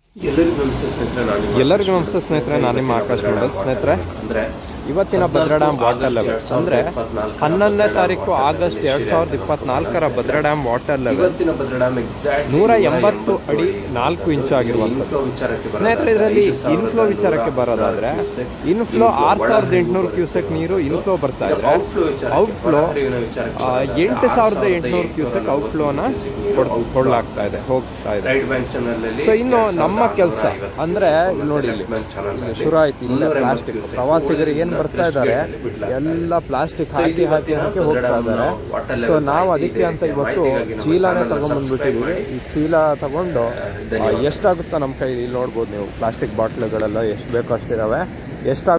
ಎಲ್ಲರಿಗೂ ನಮಸ್ತೆ ಸ್ನೇಹಿತರೆ ನಾನು ನಿಮ್ಮ ಎಲ್ಲರಿಗೂ ನಮಸ್ತೆ ಸ್ನೇಹಿತರೆ ನಾನು ನಿಮ್ಮ ಆಕಾಶ್ ಮಂಡಲ್ ಸ್ನೇಹಿತರೆ ಅಂದ್ರೆ ಇವತ್ತಿನ ಭದ್ರಾ ಡ್ಯಾಮ್ ವಾಟರ್ ಲೆವೆಲ್ ಅಂದ್ರೆ ಹನ್ನೊಂದನೇ ತಾರೀಕು ಆಗಸ್ಟ್ ಎರಡ್ ಸಾವಿರದ ಇಪ್ಪತ್ನಾಲ್ಕರ ಭದ್ರಾ ಡ್ಯಾಮ್ ವಾಟರ್ ಲೆವೆಲ್ ಇವತ್ತಿನ ಭದ್ರಾ ಡ್ಯಾಮ್ ಎಕ್ಸಾಕ್ಟ್ ನೂರ ಎಂಬತ್ತು ಅಡಿ ನಾಲ್ಕು ಇಂಚು ಆಗಿರುವಂಥದ್ದು ವಿಚಾರಕ್ಕೆ ಸ್ನೇಹಿತರೆ ಇದರಲ್ಲಿ ಇನ್ಫ್ಲೋ ವಿಚಾರಕ್ಕೆ ಬರೋದಾದ್ರೆ ಇನ್ಫ್ಲೋ ಆರ್ ಸಾವಿರದ ಎಂಟುನೂರು ಕ್ಯೂಸೆಕ್ ನೀರು ಇನ್ಫ್ಲೋ ಬರ್ತಾ ಇದ್ರೆ ಔಟ್ಫ್ಲೋ ವಿಚಾರ ಔಟ್ಫ್ಲೋ ವಿಚಾರಕ್ಕೆ ಎಂಟು ಸಾವಿರದ ಎಂಟುನೂರು ಕ್ಯೂಸೆಕ್ ಔಟ್ಫ್ಲೋನ ಕೊಡ್ಲಾಗ್ತಾ ಇದೆ ಹೋಗ್ತಾ ಇದೆ ರೈಟ್ ಬ್ಯಾಂಕ್ ಚಾನಲ್ ಅಲ್ಲಿ ಸೊ ಇನ್ನು ನಮ್ಮ ಕೆಲಸ ಅಂದ್ರೆ ಇಲ್ಲಿ ನೋಡಿ ಇಲ್ಲಿ ಚಾನಲ್ ಶುರು ಆಯ್ತು ಇಲ್ಲ ಪ್ಲಾಸ್ಟಿಕ್ ಪ್ರವಾಸಿಗರಿಗೆ ಏನ್ ಬರ್ತಾ ಇದ್ದಾರೆ ಎಲ್ಲ ಪ್ಲಾಸ್ಟಿಕ್ ಹಾಕಿ ಹಾಕಿ ಹಾಕಿ ಹೋಗ್ತಾ ಇದ್ದಾರೆ ಸೊ ನಾವು ಅದಕ್ಕೆ ಅಂತ ಇವತ್ತು ಚೀಲನೇ ತಗೊಂಡ್ಬಂದ್ಬಿಟ್ಟಿದೀವಿ ಈ ಚೀಲ ತಗೊಂಡು ಆ, ಎಷ್ಟಾಗುತ್ತೋ ನಮ್ಮ ಕೈಲಿ ಇಲ್ಲಿ ನೋಡ್ಬೋದು ನೀವು ಪ್ಲಾಸ್ಟಿಕ್ ಬಾಟ್ಲುಗಳೆಲ್ಲ ಎಷ್ಟು ಬೇಕೋ ಅಷ್ಟಿದಾವೆ ಎಷ್ಟಾಗ